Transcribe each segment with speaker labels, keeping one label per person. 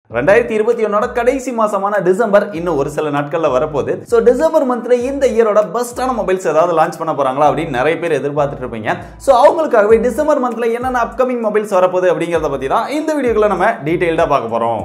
Speaker 1: ரெண்டாயிரத்தி இருபத்தி ஒன்னோட கடைசி மாசமான டிசம்பர் இன்னும் ஒரு சில நாட்கள்ல வரப்போகுது ஸோ டிசம்பர் மந்த்ல இந்த இயரோட பெஸ்டான மொபைல்ஸ் ஏதாவது லான்ச் பண்ண போறாங்களா அப்படின்னு நிறைய பேர் எதிர்பார்த்துட்டு இருப்பீங்க ஸோ அவங்களுக்காகவே டிசம்பர் மந்த்ல என்னென்ன அப்கமிங் மொபைல்ஸ் வரப்போகுது அப்படிங்கிறத பத்தி தான் இந்த வீடியோக்குள்ள நம்ம டீடைல்டா பார்க்க போறோம்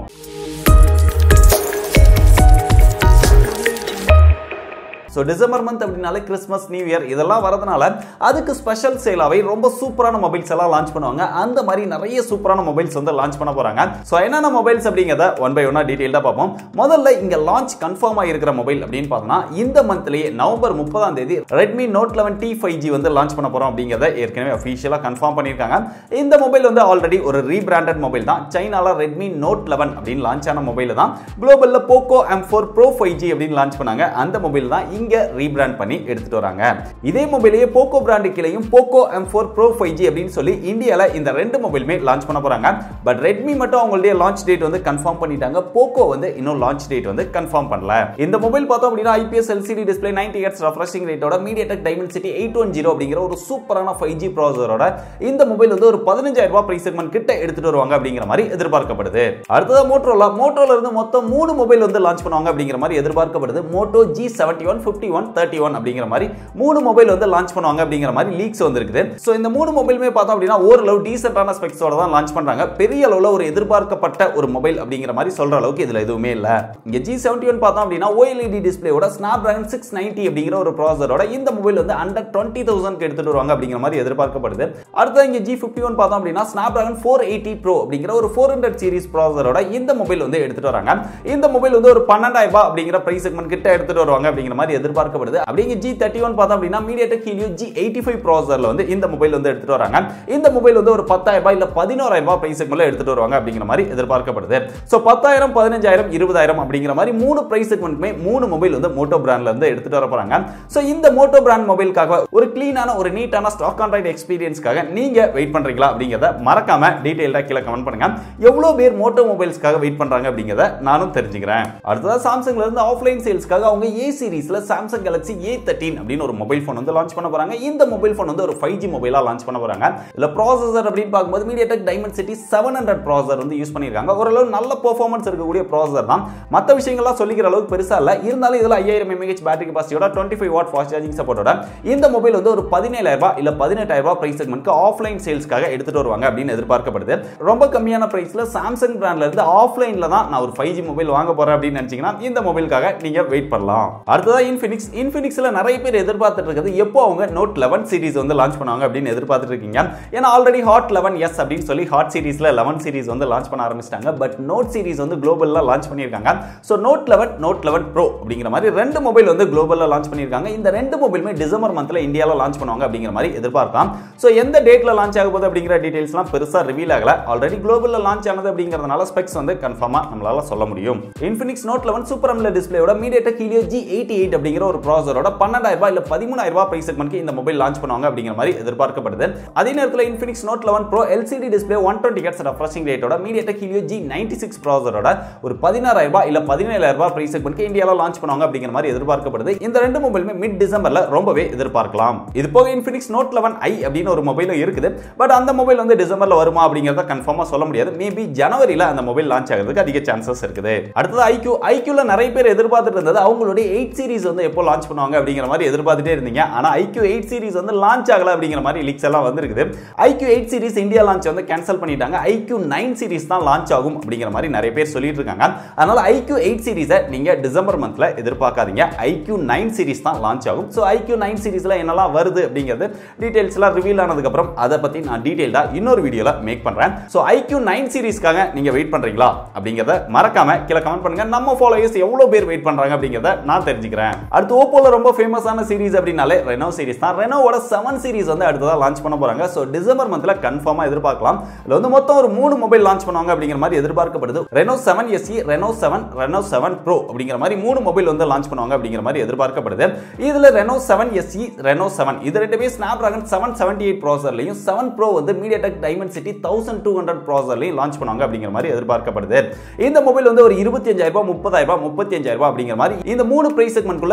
Speaker 1: ஸோ டிசம்பர் மந்த் அப்படின்னாலே கிறிஸ்மஸ் நியூ இயர் இதெல்லாம் வரதுனால அதுக்கு ஸ்பெஷல் சேலாவே ரொம்ப சூப்பரான மொபைல்ஸ் எல்லாம் லான்ச் பண்ணுவாங்க அந்த மாதிரி நிறைய சூப்பரான மொபைல்ஸ் வந்து லான்ச் பண்ண போறாங்க ஸோ என்னென்ன மொபைல்ஸ் அப்படிங்கிறத ஒன் பை ஒன்னா டீட்டெயிலாக பார்ப்போம் முதல்ல இங்க லான்ச் கன்ஃபார்ம் ஆகிருக்கிற மொபைல் அப்படின்னு பார்த்தோம்னா இந்த மந்த்லேயே நவம்பர் முப்பதாம் தேதி Redmi note eleven T five G வந்து லான்ச் பண்ண போறோம் அப்படிங்கிறத ஏற்கனவே அஃபீஷியலாக கன்ஃபார்ம் பண்ணியிருக்காங்க இந்த மொபைல் வந்து ஆல்ரெடி ஒரு ரீபிராண்டட் மொபைல் தான் சைனால ரெட்மி நோட் லெவன் அப்படின்னு லான்ச் ஆன மொபைல் தான் குளோபல்ல Poco M four pro five G அப்படின்னு லான்ச் பண்ணாங்க அந்த மொபைல் தான் இங்க ரீபிராண்ட் பண்ணி எடுத்துட்டு வராங்க இதே மொபைலையே போக்கோ பிராண்டு கீழையும் Poco M four pro five G அப்படின்னு சொல்லி இந்தியாவில் இந்த ரெண்டு மொபைலுமே லான்ச் பண்ண போறாங்க பட் ரெட்மி மட்டும் அவங்களுடைய லான்ச் டேட் வந்து கன்ஃபார்ம் பண்ணிட்டாங்க போக்கோ வந்து இன்னும் லான்ச் டேட் வந்து கன்ஃபார்ம் பண்ணல இந்த மொபைல் பார்த்தோம் அப்படின்னா IPS LCD display ninety hertz refreshing ரேட்டோட media Dimensity eight one zero அப்படிங்கிற ஒரு சூப்பரான ஃபைவ் ஜி ப்ராசரோட இந்த மொபைல் வந்து ஒரு பதினஞ்சாயிரம் ரூபாய் பிரைஸ் செக்மெண்ட் கிட்ட எடுத்துட்டு வருவாங்க அப்படிங்கிற மாதிரி எதிர்பார்க்கப்படுது அடுத்தது மோட்டோல மோட்டோல இருந்து மொத்தம் மூணு மொபைல் வந்து லான்ச் பண்ணுவாங்க அப்படிங்கிற மாதிரி எதிர்பார்க்கப்படுது Moto G seventy one fifty one thirty one அப்படிங்கிற மாதிரி மூணு மொபைல் வந்து லான்ச் பண்ணுவாங்க அப்படிங்கிற மாதிரி லீக்ஸ் வந்திருக்குது ஸோ இந்த மூணு மொபைலுமே பார்த்தோம் அப்படின்னா ஓரளவு டீசென்டான ஸ்பெக்ஸோட தான் லான்ச் பண்றாங்க பெரிய அளவில் ஒரு எதிர்பார்க்கப்பட்ட ஒரு மொபைல் அப்படிங்கிற மாதிரி சொல்ற அளவுக்கு இதுல எதுவுமே இல்ல இங்க ஜி செவன்டி ஒன் பார்த்தோம் அப்படின்னா ஓஎல்இடி டிஸ்பிளேயோட ஸ்னாப் டிராகன் சிக்ஸ் நைன்டி அப்படிங்கிற ஒரு ப்ராசரோட இந்த மொபைல் வந்து அண்டர் டுவெண்ட்டி தௌசண்ட் எடுத்துட்டு வருவாங்க அப்படிங்கிற மாதிரி எதிர்பார்க்கப்படுது அடுத்து இங்க ஜி ஃபிஃப்டி ஒன் பார்த்தோம் அப்படின்னா Snapdragon four eighty pro அப்படிங்கிற ஒரு ஃபோர் ஹண்ட்ரட் சீரிஸ் ப்ராசரோட இந்த மொபைல் வந்து எடுத்துட்டு வராங்க இந்த மொபைல் வந்து ஒரு பன்னெண்டாயிரம் ரூபாய் அப்படிங்கிற பிரைஸ் செக்மெண்ட் கிட்ட எடுத்துட்டு வருவாங்க அப்படிங்கிற மாதிரி எதிர்பார்க்கப்படுது அப்படிங்க ஜி தேர்ட்டி ஒன் பார்த்தோம் அப்படின்னா MediaTek Helio G eighty five ப்ராசரில் வந்து இந்த மொபைல் வந்து எடுத்துட்டு வராங்க இந்த மொபைல் வந்து ஒரு பத்தாயிரம் ரூபாய் இல்ல பதினோராயிரம் ரூபாய் பிரைஸ் செக்மெண்ட்ல எடுத்துட்டு வருவாங்க அப்படிங்கிற மாதிரி எதிர்பார்க்கப்படுது ஸோ பத்தாயிரம் பதினஞ்சாயிரம் இருபதாயிரம் அப்படிங்கிற மாதிரி மூணு பிரைஸ் செக்மெண்ட்டுமே மூணு மொபைல் வந்து மோட்டோ பிராண்ட்ல இருந்து எடுத்துட்டு வர போறாங்க ஸோ இந்த மோட்டோ பிராண்ட் மொபைலுக்காக ஒரு கிளீனான ஒரு நீட்டான ஸ்டாக் ஆண்ட்ராய்டு எக்ஸ்பீரியன்ஸ்க்காக நீங்க வெயிட் பண்றீங்களா அப்படிங்கிறத மறக்காம டீடைல்டா கீழே கமெண்ட் பண்ணுங்க எவ்வளவு பேர் மோட்டோ மொபைல்ஸ்க்காக வெயிட் பண்றாங்க அப்படிங்கிறத நானும் தெரிஞ்சுக்கிறேன் அடுத்ததா சாம்சங்ல இருந்து ஆஃப்லைன் சேல்ஸ்க்காக அவங்க ஏ சீரிஸ்ல சாம்சங் கேலக்ஸி ஏ தேர்ட்டின் அப்படின்னு ஒரு மொபைல் ஃபோன் வந்து லான்ச் பண்ண போறாங்க இந்த மொபைல் ஃபோன் வந்து ஒரு ஃபைவ் ஜி மொபைலா லான்ச் பண்ண போறாங்க இல்ல ப்ராசஸர் அப்படின்னு பார்க்கும்போது MediaTek Dimensity seven hundred processor வந்து யூஸ் பண்ணியிருக்காங்க ஓரளவு நல்ல பெர்ஃபார்மன்ஸ் இருக்கக்கூடிய ப்ராசர் தான் மற்ற விஷயங்கள்லாம் சொல்லிக்கிற அளவுக்கு பெருசா இல்ல இருந்தாலும் இதுல ஐயாயிரம் எம்ஏஹெச் பேட்டரி கெபாசிட்டியோட twenty five watt fast charging சப்போர்ட்டோட இந்த மொபைல் வந்து ஒரு பதினேழாயிரம் ரூபாய் இல்ல பதினெட்டாயிரம் ரூபாய் பிரைஸ் செக்மெண்ட்க்கு ஆஃப்லைன் சேல்ஸ்க்காக எடுத்துட்டு வருவாங்க அப்படின்னு எதிர்பார்க்கப்படுது ரொம்ப கம்மியான பிரைஸ்ல சாம்சங் பிராண்ட்ல இருந்து ஆஃப்லைன்ல தான் நான் ஒரு ஃபைவ் ஜி மொபைல் வாங்க போறேன் அப்படின்னு நினைச்சீங்கன்னா இந்த மொபைலுக்காக நீங்க வெயிட் பண்ணலாம் அடுத்ததா இன்ஃபினிக்ஸ் இன்ஃபினிக்ஸ்ல நிறைய பேர் எதிர்பார்த்துட்டு இருக்கிறது எப்போ அவங்க நோட் லெவன் சீரிஸ் வந்து லான்ச் பண்ணுவாங்க அப்படின்னு எதிர்பார்த்துட்டு இருக்கீங்க ஏன்னா ஆல்ரெடி ஹாட் லெவன் எஸ் அப்படின்னு சொல்லி ஹாட் சீரிஸ்ல லெவன் சீரிஸ் வந்து லான்ச் பண்ண ஆரம்பிச்சிட்டாங்க பட் நோட் சீரிஸ் வந்து குளோபல்ல லான்ச் பண்ணியிருக்காங்க so note eleven note eleven pro அப்படிங்கிற மாதிரி ரெண்டு மொபைல் வந்து குளோபல்ல லான்ச் பண்ணியிருக்காங்க இந்த ரெண்டு மொபைலுமே டிசம்பர் மந்த்ல இந்தியாவில் லான்ச் பண்ணுவாங்க அப்படிங்கிற மாதிரி எதிர்பார்க்கலாம் ஸோ எந்த டேட்ல லான்ச் ஆக போகுது அப்படிங்கிற டீடைல்ஸ்லாம் பெருசா ரிவீல் ஆகல ஆல்ரெடி குளோபல்ல லான்ச் ஆனது அப்படிங்கிறதுனால ஸ்பெக்ஸ் வந்து கன்ஃபார்மா நம்மளால சொல்ல முடியும் இன்ஃபினிக்ஸ் நோட் லெவன் சூப்பர் அம்ல டிஸ்பிளேயோட MediaTek Helio G eighty eight அப்படிங்கிற ஒரு ப்ராசரோட பன்னெண்டாயிரம் ரூபாய் இல்ல பதிமூணாயிரம் ரூபாய் பிரைஸ் செக்மெண்ட்க்கு இந்த மொபைல் லான்ச் பண்ணுவாங்க அப்படிங்கிற மாதிரி எதிர்பார்க்கப்படுது அதே நேரத்தில் Infinix note eleven pro LCD display one twenty hertz refreshing ரேட்டோட MediaTek Helio G ninety six ப்ராசரோட ஒரு பதினாறாயிரம் ரூபாய் இல்ல பதினேழாயிரம் ரூபாய் பிரைஸ் செக்மெண்ட்க்கு இந்தியாவில் லான்ச் பண்ணுவாங்க அப்படிங்கிற மாதிரி எதிர்பார்க்கப்படுது இந்த ரெண்டு மொபைலுமே மிட் டிசம்பர்ல ரொம்பவே எதிர்பார்க்கலாம் இது போக இன்ஃபினிக்ஸ் நோட் லெவன் ஐ அப்படின்னு ஒரு மொபைலும் இருக்குது பட் அந்த மொபைல் வந்து டிசம்பர்ல வருமா அப்படிங்கிறத கன்ஃபார்மா சொல்ல முடியாது மேபி ஜனவரியில அந்த மொபைல் லான்ச் ஆகிறதுக்கு அதிக சான்சஸ் இருக்குது அடுத்தது ஐக்யூ ஐக்யூல நிறைய பேர் எதிர்பார்த்துட்டு இருந்தது அவங்களுடைய எயிட் சீரிஸ் வந்து எப்போ லான்ச் பண்ணுவாங்க அப்படிங்கிற மாதிரி எதிர்பார்த்துட்டே இருந்தீங்க ஆனா ஐக்யூ எயிட் சீரிஸ் வந்து லான்ச் ஆகல அப்படிங்கிற மாதிரி லீக்ஸ் எல்லாம் வந்திருக்குது iQOO eight series India launch வந்து கேன்சல் பண்ணிட்டாங்க ஐக்யூ நைன் சீரிஸ் தான் லான்ச் ஆகும் அப்படிங்கிற மாதிரி நிறைய பேர் சொல்லிட்டு இருக்காங்க அதனால ஐக்யூ எயிட் சீரிஸை நீங்க டிசம்பர் மந்த்ல எதிர்பார்க்காதீங்க ஐக்யூ நைன் சீரிஸ் தான் லான்ச் ஆகும் ஸோ ஐக்யூ நைன் சீரிஸ்ல என்னெல்லாம் வருது அப்படிங்கிறது டீடைல்ஸ் எல்லாம் ரிவீல் ஆனதுக்கு அப்புறம் அதை பத்தி நான் டீடைல்டா இன்னொரு வீடியோல மேக் பண்றேன் ஸோ ஐக்யூ நைன் சீரிஸ்க்காக நீங்க வெயிட் பண்றீங்களா அப்படிங்கிறத மறக்காம கீழே கமெண்ட் பண்ணுங்க நம்ம ஃபாலோயர்ஸ் எவ்வளவு பேர் வெயிட் பண்றாங்க அப்படிங்கிறத நான் தெரிஞ்சுக்கிறேன் அடுத்து ஓப்போல ரொம்ப ஃபேமஸான சீரிஸ் அப்படின்னாலே ரெனோ சீரிஸ் தான் ரெனோவோட செவன் சீரிஸ் வந்து அடுத்ததா லான்ச் பண்ண போறாங்க ஸோ டிசம்பர் மந்த்ல கன்ஃபார்மா எதிர்பார்க்கலாம் இதுல வந்து மொத்தம் ஒரு மூணு மொபைல் லான்ச் பண்ணுவாங்க அப்படிங்கிற மாதிரி எதிர்பார்க்கப்படுது Reno seven SE Reno seven Reno seven pro அப்படிங்கிற மாதிரி மூணு மொபைல் வந்து லான்ச் பண்ணுவாங்க அப்படிங்கிற மாதிரி எதிர்பார்க்கப்படுது இதுல Reno seven SE Reno seven இது ரெண்டுமே Snapdragon seven seventy eight ப்ராசர்லையும் செவன் ப்ரோ வந்து MediaTek Dimensity thousand two hundred ப்ராசர்லையும் லான்ச் பண்ணுவாங்க அப்படிங்கிற மாதிரி எதிர்பார்க்கப்படுது இந்த மொபைல் வந்து ஒரு இருபத்தி அஞ்சாயிரம் ரூபாய் முப்பதாயிரம் ரூபாய் முப்பத்தி அஞ்சாயிரம் ரூபாய் அப்படிங்கிற மாதிரி இந்த மூணு பிரைஸ் செக்மெண்ட்குள்ள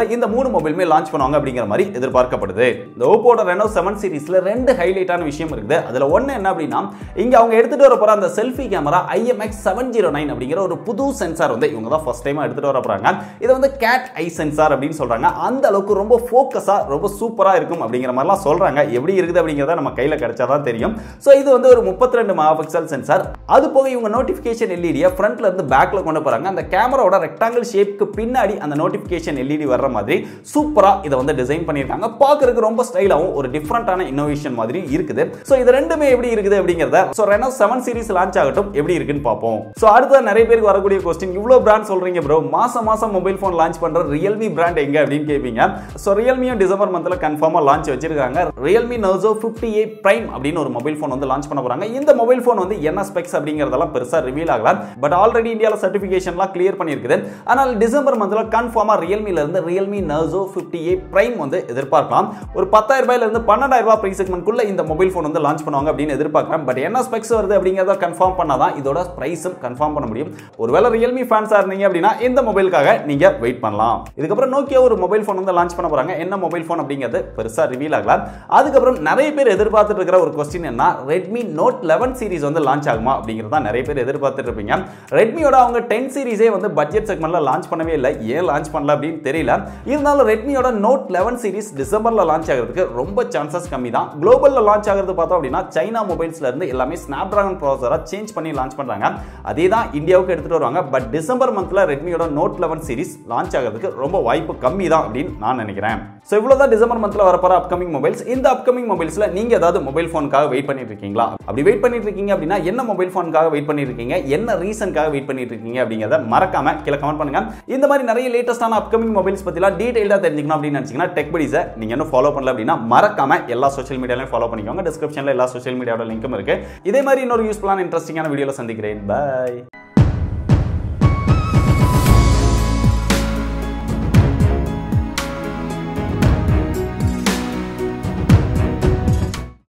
Speaker 1: குள்ள இந்த மூணு மொபைலுமே லான்ச் பண்ணுவாங்க அப்படிங்கிற மாதிரி எதிர்பார்க்கப்படுது இந்த ஓப்போட ரெனோ செவன் சீரிஸ்ல ரெண்டு ஹைலைட்டான விஷயம் இருக்குது அதுல ஒன்னு என்ன அப்படின்னா இங்க அவங்க எடுத்துட்டு வர போற அந்த selfie camera IMX seven zero nine அப்படிங்கிற ஒரு புது சென்சார் வந்து இவங்க தான் ஃபர்ஸ்ட் டைம் எடுத்துட்டு வர போறாங்க இது வந்து கேட் ஐ சென்சார் அப்படின்னு சொல்றாங்க அந்த அளவுக்கு ரொம்ப ஃபோக்கஸா ரொம்ப சூப்பரா இருக்கும் அப்படிங்கிற மாதிரிலாம் சொல்றாங்க எப்படி இருக்குது அப்படிங்கிறத நம்ம கையில கிடைச்சாதான் தெரியும் ஸோ இது வந்து ஒரு முப்பத்தி ரெண்டு மெகா பிக்சல் சென்சார் அது போக இவங்க நோட்டிஃபிகேஷன் எல்இடியை ஃப்ரண்ட்ல இருந்து பேக்ல கொண்டு போறாங்க அந்த கேமராவோட ரெக்டாங்கிள் ஷேப்க்கு பின்னாடி அந்த நோட்டிஃபிகேஷன் எல்இடி வர்ற மாதிரி சூப்பரா இதை வந்து டிசைன் பண்ணியிருக்காங்க பார்க்கறதுக்கு ரொம்ப ஸ்டைலாகவும் ஒரு டிஃப்ரெண்டான இன்னோவேஷன் மாதிரி இருக்குது ஸோ இது ரெண்டுமே எப்படி இருக்குது அப்படிங்கிறத so Reno seven series launch ஆகட்டும் எப்படி இருக்குன்னு பார்ப்போம் ஸோ அடுத்த நிறைய பேருக்கு வரக்கூடிய கொஸ்டின் இவ்வளோ பிராண்ட் சொல்றீங்க ப்ரோ மாசம் மாசம் மொபைல் ஃபோன் லான்ச் பண்ற ரியல்மி பிராண்ட் எங்க அப்படின்னு கேட்பீங்க ஸோ ரியல்மியும் டிசம்பர் மந்த்ல கன்ஃபார்மாக லான்ச் வச்சிருக்காங்க Realme Narzo fifty A prime அப்படின்னு ஒரு மொபைல் ஃபோன் வந்து லான்ச் பண்ண போறாங்க இந்த மொபைல் ஃபோன் வந்து என்ன ஸ்பெக்ஸ் அப்படிங்கிறதெல்லாம் பெருசா ரிவீல் ஆகலாம் பட் ஆல்ரெடி இந்தியாவில் சர்டிஃபிகேஷன்லாம் கிளியர் பண்ணியிருக்குது ஆனால் டிசம்பர் மந்த்ல கன்ஃபார்மாக ரியல்மில இருந்து Realme Narzo fifty A prime வந்து எதிர்பார்க்கலாம் ஒரு பத்தாயிரம் ரூபாயில இருந்து பன்னெண்டாயிரம் ரூபாய் பிரைஸ் செக்மெண்ட்குள்ள இந்த மொபைல் ஃபோன் வந்து லான்ச் பண்ணுவாங்க அப்படின்னு எதிர்பார்க்கிறேன் பட் என்ன ஸ்பெக்ஸ் வருது அப்படிங்கிறத கன்ஃபார்ம் பண்ணாதான் இதோட பிரைஸும் கன்ஃபார்ம் பண்ண முடியும் ஒருவேளை ரியல்மி ஃபேன்ஸா இருந்தீங்க அப்படின்னா இந்த மொபைலுக்காக நீங்க வெயிட் பண்ணலாம் இதுக்கப்புறம் நோக்கியா ஒரு மொபைல் ஃபோன் வந்து லான்ச் பண்ண போறாங்க என்ன மொபைல் ஃபோன் அப்படிங்கிறது பெருசா ரிவீல் ஆகலாம் அதுக்கப்புறம் நிறைய பேர் எதிர்பார்த்துட்டு இருக்கிற ஒரு கொஸ்டின் என்ன ரெட்மி நோட் லெவன் சீரிஸ் வந்து லான்ச் ஆகுமா அப்படிங்கிறது தான் நிறைய பேர் எதிர்பார்த்துட்டு இருப்பீங்க ரெட்மியோட அவங்க டென் சீரிஸே வந்து பட்ஜெட் செக்மெண்ட்ல லான்ச் பண்ணவே இல்லை ஏன் லான்ச் பண்ணல அப்படின்னு தெரியல இருந்தாலும் ரெட்மியோட நோட் லெவன் சீரிஸ் டிசம்பர்ல லான்ச் ஆகிறதுக்கு ரொம்ப சான்சஸ் கம்மி தான் குளோபல்ல லான்ச் ஆகிறது பார்த்தோம் அப்படின்னா சைனா மொபைல்ஸ்ல இருந்து எல்லாமே ஸ்னாப் டிராகன் ப்ராசஸரா சேஞ்ச் பண்ணி லான்ச் பண்றாங்க அதே தான் இந்தியாவுக்கு எடுத்துட்டு வருவாங்க பட் டிசம்பர் மந்த்ல ரெட்மியோட நோட் லெவன் சீரிஸ் லான்ச் ஆகிறதுக்கு ரொம்ப வாய்ப்பு கம்மி தான் அப்படின்னு நான் நினைக்கிறேன் ஸோ இவ்வளவுதான் டிசம்பர் மந்த்ல வரப்போற அப்கமிங் மொபைல்ஸ் இந்த அப்கமிங் மொபைல்ஸ்ல நீங்க ஏதாவது மொபைல் ஃபோனுக்காக வெயிட் பண்ணிட்டு இருக்கீங்களா அப்படி வெயிட் பண்ணிட்டு இருக்கீங்க அப்படின்னா என்ன மொபைல் ஃபோனுக்காக வெயிட் பண்ணிட்டு இருக்கீங்க என்ன ரீசனுக்காக வெயிட் பண்ணிட்டு இருக்கீங்க அப்படிங்கிறத மறக்காம கீழே கமெண்ட் பண்ணுங்க இந்த மாதிரி நிறைய லேட்டஸ்டான அப்கமிங் மொபைல்ஸ் பத்திலாம் டீடைல்டா தெரிஞ்சுக்கணும் அப்படின்னு நினைச்சீங்கன்னா டெக் படிஸை நீங்க இன்னும் ஃபாலோ பண்ணல அப்படின்னா மறக்காம எல்லா சோஷியல் மீடியாலையும் ஃபாலோ பண்ணிக்கோங்க டிஸ்கிரிப்ஷன்ல எல்லா சோஷியல் மீடியாவோட லிங்க்கும் இருக்கு இதே மாதிரி இன்னொரு யூஸ்ஃபுல்லான இன்ட்ரெஸ்டிங்கான வீடியோல சந்திக்கிறேன் பை